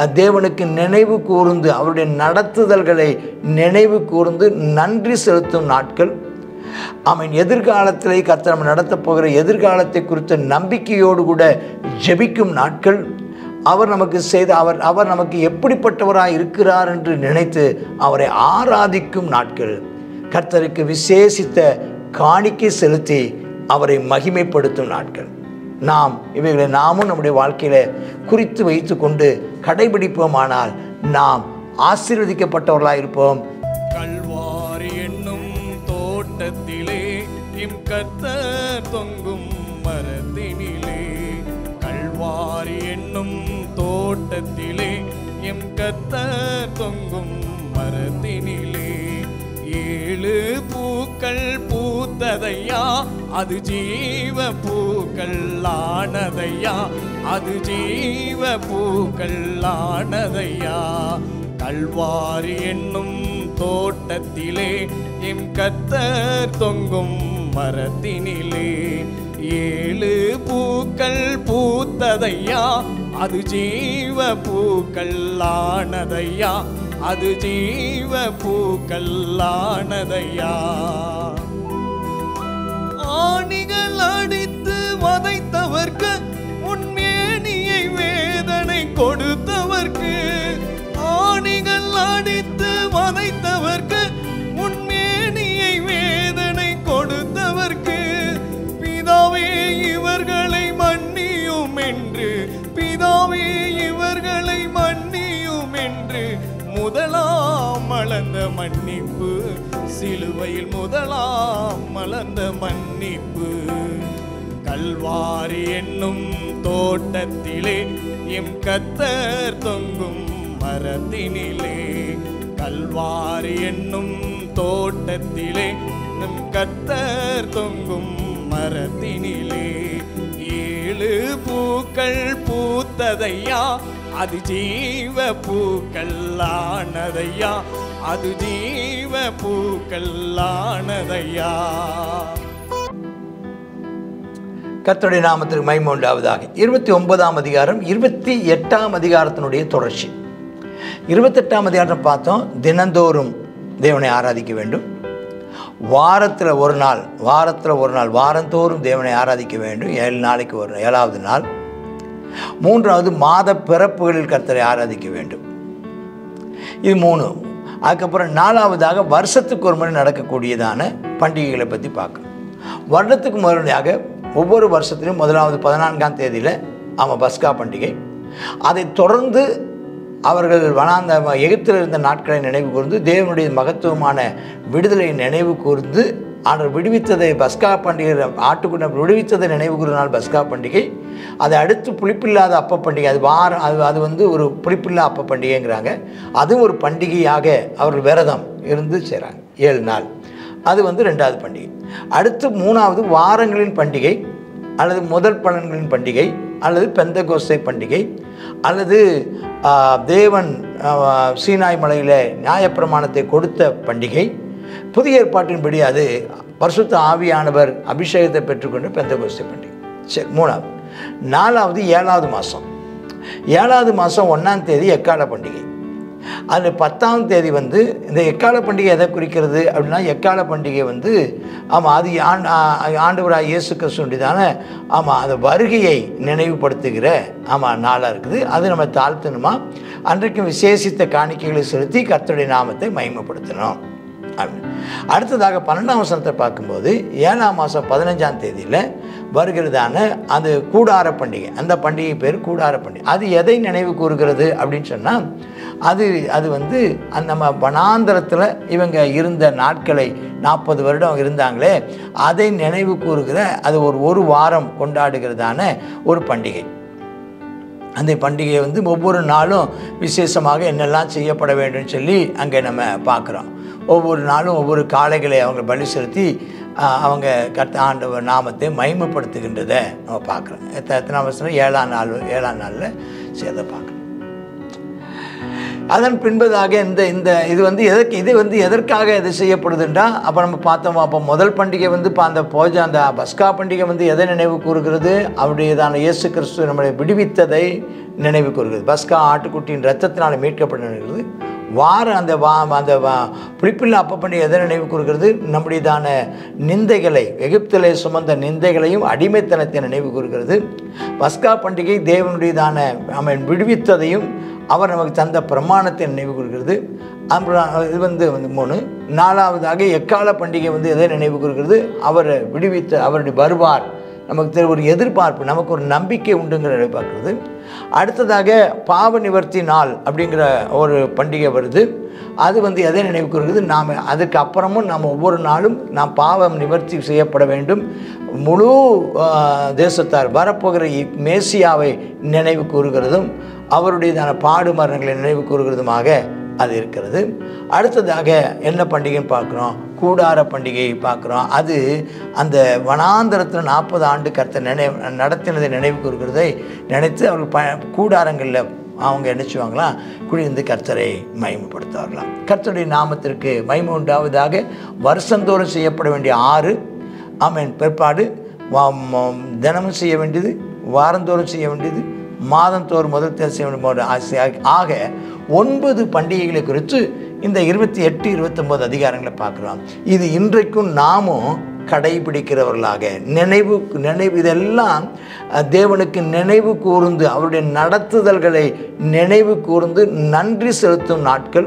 அஹ், தேவனுக்கு நினைவு கூர்ந்து அவருடைய நடத்துதல்களை நினைவு கூர்ந்து நன்றி செலுத்தும் நாட்கள் அவன் எதிர்காலத்திலே கர்த்தர் நம்ம நடத்தப் போகிற எதிர்காலத்தை குறித்த நம்பிக்கையோடு கூட ஜெபிக்கும் நாட்கள் அவர் நமக்கு செய்த அவர் அவர் நமக்கு எப்படிப்பட்டவராய் இருக்கிறார் என்று நினைத்து அவரை ஆராதிக்கும் நாட்கள் கர்த்தருக்கு விசேஷித்த காணிக்கை செலுத்தி அவரை மகிமைப்படுத்தும் நாட்கள் நாம் இவைகளை நாமும் நம்முடைய வாழ்க்கையில் குறித்து வைத்து கொண்டு கடைபிடிப்போமானால் நாம் ஆசீர்வதிக்கப்பட்டவர்களாக இருப்போம் கல்வாரி என்னும் தோட்டத்திலே இம் கர்த்தர் தொங்கும் மரத்தினிலே கல்வாரி என்னும் தோட்டத்திலே எம் கர்த்தர் தொங்கும் மரத்தினிலே ஏழு பூக்கள் பூத்ததையா அது ஜீவ பூக்கள் ஆனதையா அது ஜீவ பூக்கள் ஆனதையா கல்வாரி என்னும் தோட்டத்திலே எம் கத்தர் தொங்கும் மரத்தினிலே ஏழு பூக்கள் பூத்ததையா அது ஜீவ பூக்கள் ஆனதையா அது ஜீவ பூக்கள் ஆனதையா ஆணிகள் அடித்து வதைத்தவர்க்கு உன்மேனியை வேதனை கொடுத்தவர்க்கு ஆணிகள் அடித்து வதைத்தவர்க்கு உன்மேனியை வேதனை கொடுத்தவர்க்கு பிதாவே இவர்களை மன்னியும் என்று பிதாவே இவர்களை மன்னியும் என்று முதலாம் மலர்ந்த மன்னிப்பு சிலுவையில் முதலாம் மலர்ந்த மன்னிப்பு கல்வாரி என்னும் தோட்டத்திலே எம் கத்தர் தொங்கும் மரத்தினிலே கல்வாரி என்னும் தோட்டத்திலே நம் கத்தர் தொங்கும் மரத்தினிலே ஏழு பூக்கள் பூத்ததையா அது ஜீவ பூக்கள் ஆனதையா அது ஜீவ பூக்கள் ஆனதையா கர்த்தருடைய நாமத்திற்கு மகிமை உண்டாவதாக இருபத்தி ஒன்பதாம் அதிகாரம் இருபத்தி எட்டாம் அதிகாரத்தினுடைய தொடர்ச்சி இருபத்தெட்டாம் அதிகாரம் பார்த்தோம் தினந்தோறும் தேவனை ஆராதிக்க வேண்டும் வாரத்தில் ஒரு நாள் வாரத்தில் ஒரு நாள் வாரந்தோறும் தேவனை ஆராதிக்க வேண்டும் ஏழு நாளைக்கு ஒரு ஏழாவது நாள் மூன்றாவது மாத பிறப்புகளில் கர்த்தரை ஆராதிக்க வேண்டும் இது மூணு அதுக்கப்புறம் நாலாவதாக வருஷத்துக்கு ஒரு முறை நடக்கக்கூடியதான பண்டிகைகளை பற்றி பார்க்கணும் வருடத்துக்கு முறையாக ஒவ்வொரு வருஷத்திலும் முதலாவது பதினான்காம் தேதியில் ஆமாம் பஸ்கா பண்டிகை அதை தொடர்ந்து அவர்கள் வனாந்த எகிப்தில் இருந்த நாட்களை நினைவு கூர்ந்து தேவனுடைய மகத்துவமான விடுதலை நினைவு கூர்ந்து ஆண்டவர் விடுவித்ததை பஸ்கா பண்டிகை ஆட்டுக்குண்ட விடுவித்ததை நினைவு கூறும் நாள் பஸ்கா பண்டிகை அதை அடுத்து புளிப்பில்லாத அப்ப பண்டிகை அது வாரம் அது அது வந்து ஒரு புளிப்பில்லா அப்ப பண்டிகைங்கிறாங்க அதுவும் ஒரு பண்டிகையாக அவர்கள் விரதம் இருந்து செய்கிறாங்க ஏழு நாள் அது வந்து ரெண்டாவது பண்டிகை அடுத்து மூணாவது வாரங்களின் பண்டிகை அல்லது முதல் பலன்களின் பண்டிகை அல்லது பெந்தகோஸ்தை பண்டிகை அல்லது ஆ, தேவன் ஆ, சீனாய் மலையில் நியாயப்பிரமாணத்தை கொடுத்த பண்டிகை புதிய ஏற்பாட்டின்படி அது பரிசுத்த ஆவியானவர் அபிஷேகத்தை பெற்றுக்கொண்ட பெந்தகோஸ்தை பண்டிகை சரி மூணாவது நாலாவது ஏழாவது மாதம் ஏழாவது மாதம் ஒன்றாம் தேதி எக்கால பண்டிகை அதில் பத்தாம் தேதி வந்து இந்த எக்கால பண்டிகை எதை குறிக்கிறது அப்படின்னா எக்கால பண்டிகை வந்து ஆமாம் அது ஆண் ஆண்டவராக இயேசு கிறிஸ்துவனுடையதான ஆமாம் அந்த வருகையை நினைவுபடுத்துகிற ஆமாம் நாளாக இருக்குது அது நம்ம தாழ்த்தணுமா அன்றைக்கும் விசேஷித்த காணிக்கைகளை செலுத்தி கர்த்தருடைய நாமத்தை மகிமைப்படுத்தணும் அப்படின்னு. அடுத்ததாக பன்னெண்டாம் வசனத்தை பார்க்கும்போது ஏழாம் மாதம் பதினஞ்சாம் தேதியில் வருகிறதான அது கூடார பண்டிகை அந்த பண்டிகை பேர் கூடார பண்டிகை அது எதை நினைவு கூறுகிறது அப்படின்னு சொன்னால் அது அது வந்து அந்த நம்ம வனாந்தரத்தில் இவங்க இருந்த நாட்களை நாற்பது வருடம் அவங்க இருந்தாங்களே அதை நினைவு கூறுகிற அது ஒரு ஒரு வாரம் கொண்டாடுகிறதான ஒரு பண்டிகை அந்த பண்டிகையை வந்து ஒவ்வொரு நாளும் விசேஷமாக என்னெல்லாம் செய்யப்பட வேண்டும் சொல்லி அங்கே நம்ம பார்க்குறோம் ஒவ்வொரு நாளும் ஒவ்வொரு காளைகளை அவங்க பலி செலுத்தி ஆஹ், அவங்க கர்த்த ஆண்டவர் நாமத்தை மகிமைப்படுத்துகின்றதை நம்ம பார்க்குறோம் எத்த எத்தனாம் வருஷம் ஏழாம் நாள் ஏழாம் நாளில் செய்த பார்க்குறோம் அதன் பின்பதாக இந்த இந்த இது வந்து எதற்கு இது வந்து எதற்காக இது செய்யப்படுதுன்றா அப்போ நம்ம பார்த்தோம் அப்போ முதல் பண்டிகை வந்து இப்போ அந்த போஜ அந்த பஸ்கா பண்டிகை வந்து எதை நினைவு கூறுகிறது அவருடையதான இயேசு கிறிஸ்து நம்மளை விடுவித்ததை நினைவு கூறுகிறது பஸ்கா ஆட்டுக்குட்டியின் ரத்தத்தினால் மீட்கப்பட்டு வார அந்த வா அந்த வா புளிப்பில்லா அப்ப பண்டிகை எதை நினைவு கூறுகிறது நம்முடையதான நிந்தைகளை எகிப்திலே சுமந்த நிந்தைகளையும் அடிமைத்தனத்தை நினைவு கூறுகிறது பஸ்கா பண்டிகை தேவனுடையதான அவன் விடுவித்ததையும் அவர் நமக்கு தந்த பிரமாணத்தை நினைவு கூறுகிறது அப்புறம் இது வந்து வந்து மூணு நாலாவதாக எக்கால பண்டிகை வந்து எதை நினைவு கூறுகிறது அவர் விடுவித்த அவருடைய வருவார் நமக்கு தெரி- ஒரு எதிர்பார்ப்பு நமக்கு ஒரு நம்பிக்கை உண்டுங்கிற எதிர்பார்க்கிறது அடுத்ததாக பாவ நிவர்த்தி நாள் அப்படிங்கிற ஒரு பண்டிகை வருது அது வந்து எதை நினைவு கூறுகிறது நாம் அதுக்கு அப்புறமும் நாம் ஒவ்வொரு நாளும் நாம் பாவம் நிவர்த்தி செய்யப்பட வேண்டும் முழு ஆ, தேசத்தார் வரப்போகிற இ- மேசியாவை நினைவு கூறுகிறதும் அவருடையதான பாடு மரணங்களை நினைவு கூறுகிறதுமாக அது இருக்கிறது அடுத்ததாக என்ன பண்டிகைன்னு பார்க்குறோம் கூடார பண்டிகையை பார்க்குறோம் அது அந்த வனாந்தரத்தில் நாற்பது ஆண்டு கர்த்தர் நினைவு நடத்தினதை நினைவு கூறுகிறதை நினைத்து அவர்கள் ப கூடாரங்களில் அவங்க என்ன செய்வாங்களாம் குழிந்து கர்த்தரை மகிமைப்படுத்துவார்களாம் கர்த்தருடைய நாமத்திற்கு மகிமை உண்டாவதாக வருஷந்தோறும் செய்யப்பட வேண்டிய ஆறு ஆமென் பிற்பாடு வா- ம- தினமும் செய்ய வேண்டியது வாரந்தோறும் செய்ய வேண்டியது மாதந்தோறும் முதல் தேதி செய்ய வேண்டிய ஒரு ஆசை- ஆக ஒன்பது பண்டிகைகளை குறித்து இந்த இருபத்தி எட்டு இருபத்தொம்போது அதிகாரங்களை பார்க்குறோம் இது இன்றைக்கும் நாமும் கடைபிடிக்கிறவர்களாக நினைவு நினைவு இதெல்லாம் அஹ், தேவனுக்கு நினைவு கூர்ந்து அவருடைய நடத்துதல்களை நினைவு கூர்ந்து நன்றி செலுத்தும் நாட்கள்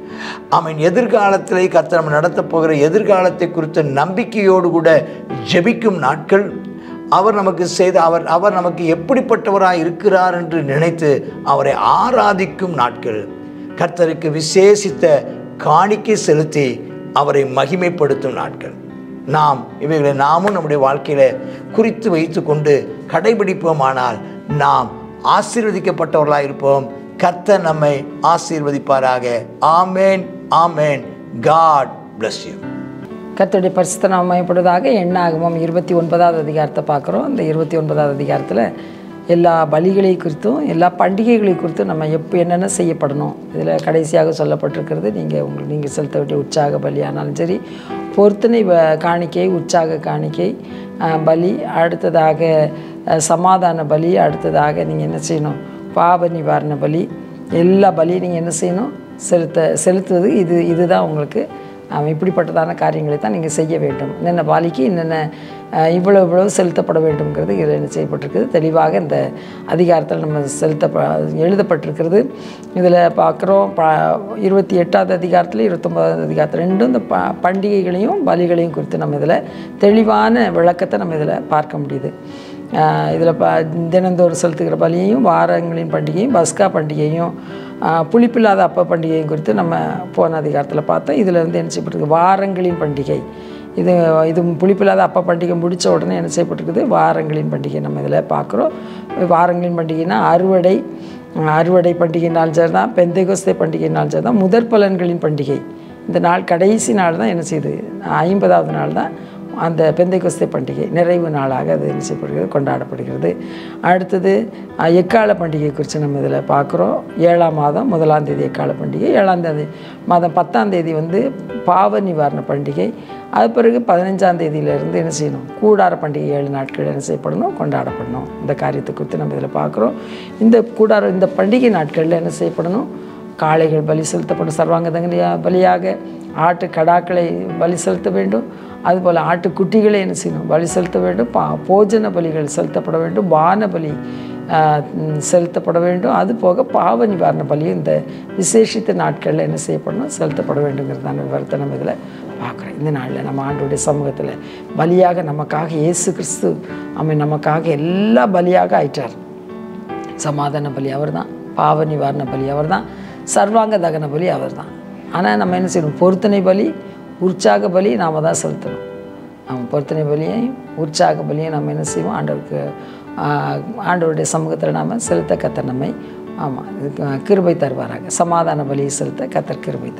அவன் எதிர்காலத்திலே கர்த்தர் நம்ம நடத்தப் போகிற எதிர்காலத்தை குறித்த நம்பிக்கையோடு கூட ஜெபிக்கும் நாட்கள் அவர் நமக்கு செய்த அவர் அவர் நமக்கு எப்படிப்பட்டவராய் இருக்கிறார் என்று நினைத்து அவரை ஆராதிக்கும் நாட்கள் கர்த்தருக்கு விசேஷித்த காணிக்கை செலுத்தி அவரை மகிமைப்படுத்தும் நாட்கள் நாம் இவைகளை நாமும் நம்முடைய வாழ்க்கையில குறித்து வைத்து கொண்டு கடைபிடிப்போமானால் நாம் ஆசீர்வதிக்கப்பட்டவர்களாக இருப்போம் கர்த்தர் நம்மை ஆசீர்வதிப்பாராக ஆமேன் ஆமேன் காட் bless you கர்த்தருடைய பரிசுத்த நாமயப்படுவதாக எண்ணாகமம் இருபத்தி ஒன்பதாவது அதிகாரத்தை பார்க்குறோம் இந்த இருபத்தி ஒன்பதாவது அதிகாரத்தில் எல்லா பலிகளை குறித்தும் எல்லா பண்டிகைகளை குறித்தும் நம்ம எப்போ என்னென்ன செய்யப்படணும் இதில் கடைசியாக சொல்லப்பட்டிருக்கிறது நீங்கள் உங்களுக்கு நீங்கள் செலுத்த வேண்டிய உற்சாக பலியானாலும் சரி பொருத்தனை வ- காணிக்கை உற்சாக காணிக்கை அஹ், பலி அடுத்ததாக அஹ், சமாதான பலி அடுத்ததாக நீங்கள் என்ன செய்யணும் பாவ நிவாரண பலி எல்லா பலியும் நீங்கள் என்ன செய்யணும் செலுத்த செலுத்துவது இது இதுதான் உங்களுக்கு அவன் இப்படிப்பட்டதான காரியங்களை தான் நீங்கள் செய்ய வேண்டும் என்னென்ன பாலிக்கு என்னென்ன அஹ், இவ்வளவு இவ்வளவு செலுத்தப்பட வேண்டும்ங்கிறது இதில் என்ன செய்யப்பட்டிருக்குது தெளிவாக இந்த அதிகாரத்தில் நம்ம செலுத்த எழுதப்பட்டிருக்கிறது இதில் பார்க்குறோம் ப இருபத்தி எட்டாவது அதிகாரத்தில் இருபத்தொம்பதாவது அதிகாரத்தில் ரெண்டும் இந்த ப பண்டிகைகளையும் பலிகளையும் குறித்து நம்ம இதில் தெளிவான விளக்கத்தை நம்ம இதில் பார்க்க முடியுது இதில் ப தினந்தோறும் செலுத்துகிற பலியையும் வாரங்களின் பண்டிகையும் பஸ்கா பண்டிகையும் ஆஹ், புளிப்பில்லாத அப்ப பண்டிகையும் குறித்து நம்ம போன அதிகாரத்தில் பார்த்தோம் இதில் வந்து என்ன செய்யப்பட்டிருக்கு வாரங்களின் பண்டிகை இது இது புளிப்பில்லாத அப்ப பண்டிகை முடித்த உடனே என்ன செய்யப்பட்டிருக்குது வாரங்களின் பண்டிகை நம்ம இதில் பார்க்குறோம் வாரங்களின் பண்டிகைனா அறுவடை ஆஹ், அறுவடை பண்டிகைனாலும் சரி தான் பெந்தைகோஸ்தே பண்டிகைனாலும் சரி தான் முதற் பலன்களின் பண்டிகை இந்த நாள் கடைசி நாள் தான் என்ன செய்யுது ஐம்பதாவது நாள் தான் அந்த பெந்தைக்குஸ்தே பண்டிகை நிறைவு நாளாக அது என்ன செய்யப்படுகிறது கொண்டாடப்படுகிறது அடுத்தது அஹ், எக்கால பண்டிகை குறித்து நம்ம இதில் பார்க்குறோம் ஏழாம் மாதம் முதலாம் தேதி எக்கால பண்டிகை ஏழாம் தேதி மாதம் பத்தாம் தேதி வந்து பாவ நிவாரண பண்டிகை அது பிறகு பதினஞ்சாம் தேதியிலிருந்து என்ன செய்யணும் கூடார பண்டிகை ஏழு நாட்கள் என்ன செய்யப்படணும் கொண்டாடப்படணும் இந்த காரியத்தை குறித்து நம்ம இதில் பார்க்குறோம் இந்த கூடார இந்த பண்டிகை நாட்களில் என்ன செய்யப்படணும் காளைகள் பலி செலுத்தப்படும் சர்வாங்க தகனியா பலியாக ஆட்டு கடாக்களை பலி செலுத்த வேண்டும் அதுபோல் ஆட்டுக்குட்டிகளை என்ன செய்யணும் பலி செலுத்த வேண்டும் பா போஜன பலிகள் செலுத்தப்பட வேண்டும் பான பலி ஆஹ், ம், செலுத்தப்பட வேண்டும் அது போக பாவ நிவாரண பலியும் இந்த விசேஷித்த நாட்களில் என்ன செய்யப்படணும் செலுத்தப்பட வேண்டுங்கிறதான விவரத்தை நம்ம இதில் பார்க்குறோம் இந்த நாளில் நம்ம ஆண்டோடைய சமூகத்தில் பலியாக நமக்காக இயேசு கிறிஸ்து அவன் நமக்காக எல்லா பலியாக ஆயிட்டார் சமாதான பலி அவர்தான் பாவ நிவாரண பலி அவர்தான் சர்வாங்க தகன பலி அவர்தான் ஆனால் நம்ம என்ன செய்யணும் பொருத்தனை பலி உற்சாக பலி நாம் தான் செலுத்தணும் நம்ம பொருத்தனை பலியையும் உற்சாக பலியையும் நம்ம என்ன செய்வோம் ஆண்டவருக்கு ஆஹ், ஆண்டவருடைய சமூகத்தில் நாம் செலுத்த கத்தர் நம்மை ஆமாம் கிருபை தருவாராக சமாதான பலியை செலுத்த கத்தர் கிருபை தருவாராக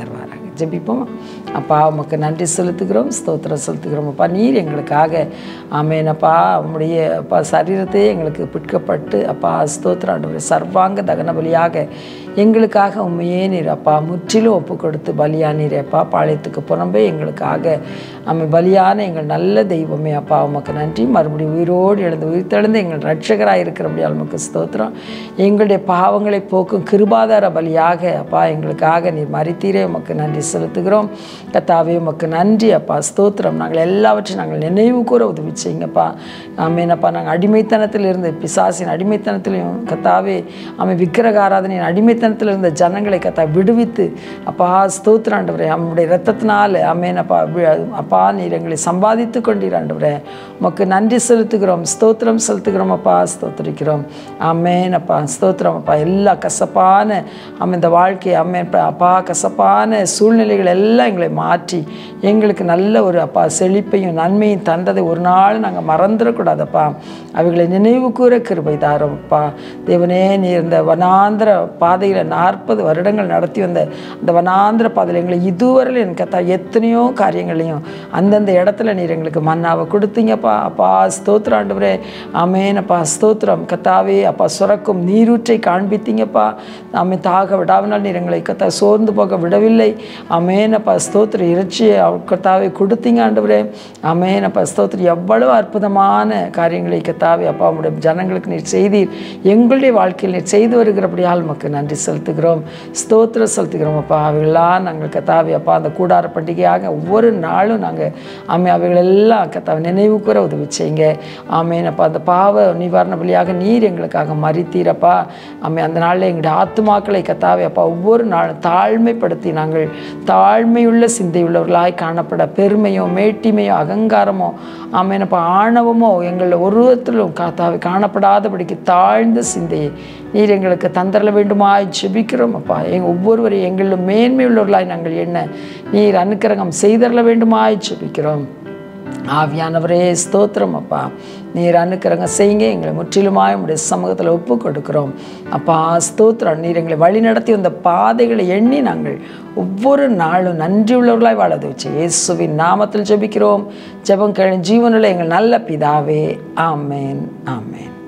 ஜெபிப்போம் அப்பா உமக்கு நன்றி செலுத்துகிறோம் ஸ்தோத்திரம் செலுத்துகிறோம் அப்பா நீர் எங்களுக்காக ஆமேனப்பா உம்முடைய அப்பா சரீரத்தையே எங்களுக்கு பிற்கப்பட்டு அப்பா ஸ்தோத்திரம் ஆண்டவரே சர்வாங்க தகன பலியாக எங்களுக்காக உண்மையே நீர் அப்பா முற்றிலும் ஒப்பு கொடுத்து பலியானீர் அப்பா பாளையத்துக்கு புறம்பே எங்களுக்காக அம்மை பலியான எங்கள் நல்ல தெய்வமே அப்பா உமக்கு நன்றி மறுபடியும் உயிரோடு எழுந்து உயிர் தெழுந்து எங்கள் ரட்சகராக இருக்கிறபடியால் உமக்கு ஸ்தோத்திரம் எங்களுடைய பாவங்களை போக்கும் கிருபாதார பலியாக அப்பா எங்களுக்காக நீர் மறித்தீரே உமக்கு நன்றி செலுத்துகிறோம் கத்தாவே உமக்கு நன்றி அப்பா ஸ்தோத்திரம் நாங்கள் எல்லாவற்றையும் நாங்கள் நினைவு கூற உதவி செய்யுங்கப்பா ஆமேனப்பா நாங்கள் அடிமைத்தனத்தில் இருந்து பிசாசின் அடிமைத்தனத்திலையும் கத்தாவே ஆமை விக்கிரக ஆராதனையின் அடிமைத்தனத்தில் இருந்த ஜனங்களை கத்தா விடுவித்து அப்பா ஸ்தோத்திரம் ஆண்டவரே நம்முடைய ரத்தத்தினால ஆமேனப்பா வி- அப்பா நீர் எங்களை சம்பாதித்து கொண்டீர் ஆண்டவரே உமக்கு நன்றி செலுத்துகிறோம் ஸ்தோத்திரம் செலுத்துகிறோம் அப்பா ஸ்தோத்திரிக்கிறோம் ஆமேன் அப்பா ஸ்தோத்திரம் அப்பா எல்லா கசப்பான ஆமாம் இந்த வாழ்க்கை அம்மேன் அப்பா கசப்பான சூழ்நிலைகள் எல்லாம் எங்களை மாற்றி எங்களுக்கு நல்ல ஒரு அப்பா செழிப்பையும் நன்மையும் தந்ததை ஒரு நாள் நாங்கள் மறந்துடக்கூடாதப்பா அவைகளை நினைவு கூற கிருபை தாரும் அப்பா தேவனே நீ இந்த வனாந்திர பாதையில் நாற்பது வருடங்கள் நடத்தி வந்த அந்த வனாந்திர பாதையில் எங்களை இதுவரையில் எனக்கு கத்தா எத்தனையோ காரியங்களையும் அந்தந்த இடத்துல நீர் எங்களுக்கு மன்னாவை கொடுத்தீங்கப்பா அப்பா ஸ்தோத்திரம் ஆண்டவரே ஆமேனப்பா ஸ்தோத்திரம் கத்தாவே அப்பா சுரக்கும் நீரூற்றை காண்பித்தீங்கப்பா ஆமே தாக விடாவினால் நீர் எங்களை கத்தா சோர்ந்து போக விடவில்லை அமேனப்பா ஸ்தோத்திர இறைச்சியை அவர் கத்தாவே கொடுத்தீங்க ஆண்டவரே அமேனப்பா ஸ்தோத்திரம் எவ்வளவு அற்புதமான காரியங்களை கத்தாவே அப்பா உடைய ஜனங்களுக்கு நீர் செய்தீர் எங்களுடைய வாழ்க்கையில் நீர் செய்து வருகிறபடியால் உமக்கு நன்றி செலுத்துகிறோம் ஸ்தோத்திரம் செலுத்துகிறோம் அப்பா அவைகளாம் நாங்கள் கத்தாவே அப்பா அந்த கூடார பண்டிகையாக ஒவ்வொரு நாளும் நாங்கள் ஆமே அவைகளெல்லாம் கத்தாவை நினைவு கூற உதவி செய்யுங்க ஆமேனப்பா அந்த பாவ நிவாரண பலியாக நீர் எங்களுக்காக மறித்தீரப்பா ஆமே அந்த நாளில் எங்களுடைய ஆத்துமாக்களை கத்தாவே அப்பா ஒவ்வொரு நாளும் தாழ்மைப்படுத்தி நாங்கள் தாழ்மையுள்ள சிந்தையுள்ளவர்களாய் காணப்பட பெருமையோ மேட்டிமையோ அகங்காரமோ ஆமேனப்பா ஆணவமோ எங்களில் ஒருவத்திலும் காத்தாவை காணப்படாதபடிக்கு தாழ்ந்த சிந்தையை நீர் எங்களுக்கு தந்தரல வேண்டுமாய் ஜெபிக்கிறோம் அப்பா எங்கள் ஒவ்வொருவரையும் எங்களிலும் மேன்மையுள்ளவர்களாய் நாங்கள் என்ன நீர் அனுக்கிரகம் செய்தரல வேண்டுமாய் ஜெபிக்கிறோம் ஆவியானவரே ஸ்தோத்திரம் அப்பா நீர் அனுக்கிறங்க செய்யுங்க எங்களை முற்றிலுமாய் உடைய சமூகத்தில் ஒப்பு கொடுக்கிறோம் அப்பா ஸ்தோத்திரம் நீர் எங்களை வழி நடத்தி வந்த பாதைகளை எண்ணி நாங்கள் ஒவ்வொரு நாளும் நன்றி உள்ளவர்களாய் வாழ வச்சு இயேசுவின் நாமத்தில் ஜெபிக்கிறோம் ஜெபம் கழி ஜீவனில் எங்கள் நல்ல பிதாவே ஆமேன் ஆமேன்